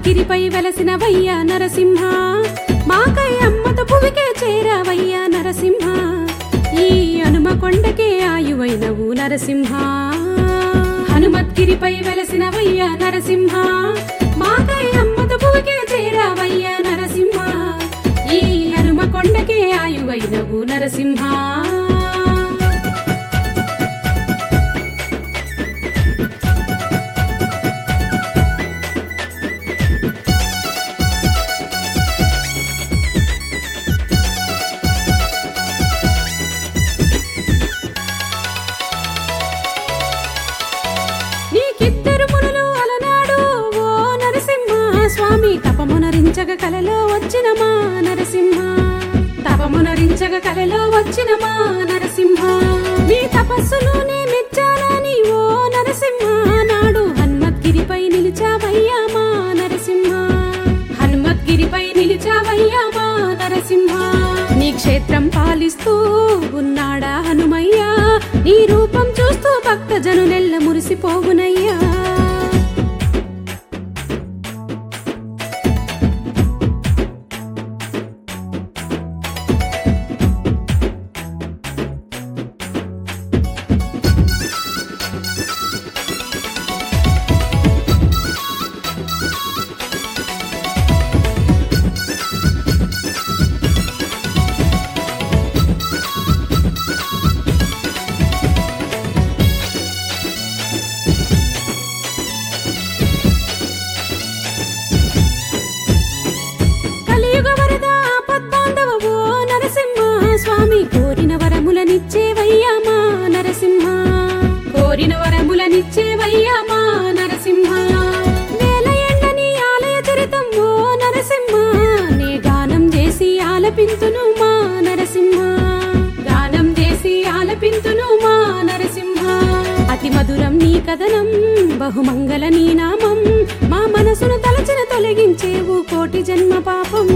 హనుమత్గిరిపై వెలసిన వయ్య నరసింహ మాకై అమ్మత భువికే చేరావయ్య నరసింహ ఈ హనుమ కొండకే ఆయువైనవు నరసింహ హనుమత్గిరిపై వెలసిన వయ్య నరసింహ మాకై అమ్మత భువికే చేరావయ్య నరసింహ ఈ హనుమ కొండకే ఆయువైనవు నరసింహ నీకిద్దరు మునులు అలనాడు ఓ నరసింహ స్వామి తపమునరించగ కలలో వచ్చిన మా నరసింహ తపమునరించగ కలలో వచ్చిన మా నరసింహ మీ తపస్సులోనే మెచ్చానని ఓ నరసింహ నాడు హనుమద్గిరిపై నిలిచావయ్యా మా నరసింహ హనుమద్గిరిపై నిలిచావయ్యా మా నరసింహ నీ క్షేత్రం పాలిస్తూ ఉన్నాడా హనుమయ్యా నీ రూపం చూస్తూ భక్త జనులెల్ల మురిసిపోవునయ్యా కలియుగ వరద ఆపద్బాంధవ ఓ నరసింహ స్వామి కోరిన వరములనిచ్చేవయ్యా మా నరసింహ కోరిన వరములనిచ్చేవయ్యా మా నరసింహ వేల ఎండని ఆలయ చరితం ఓ నరసింహ నే గానం చేసి ఆలపింతును మా నరసింహ గానం చేసి ఆలపింతును మా నరసింహ అతి మధురం నీ కథనం బహుమంగళ నీ నామం మా మనసును తలచిన తొలగించేవు కోటి జన్మ పాపం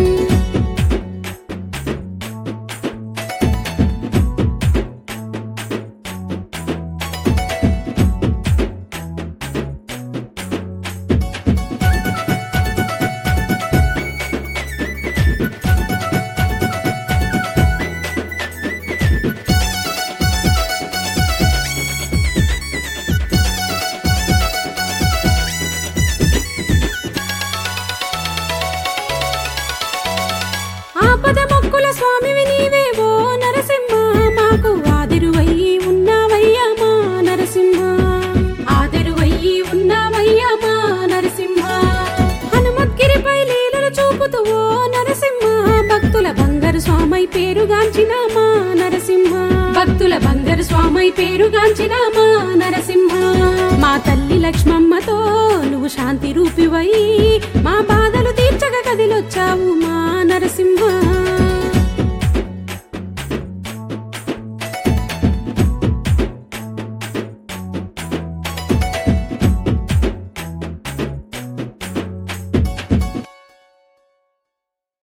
ఆపద మొక్కుల స్వామివి నీవే ఓ నరసింహ మాకు ఆదిరువయ్యి ఉన్నావయ్యా మా నరసింహ ఆదిరువయ్యి ఉన్నావయ్యా మా నరసింహ హనుమద్గిరిపై లీలలు చూపుతూ ఓ నరసింహ భక్తుల బంగారు స్వామై పేరుగాంచిన మా నరసింహ భక్తుల బంగారు స్వామై పేరుగాంచిన మా నరసింహ మా తల్లి లక్ష్మమ్మతో నువ్వు శాంతి రూపివై మా బాధలు తీర్చగ కదిలొచ్చావు మా నరసింహ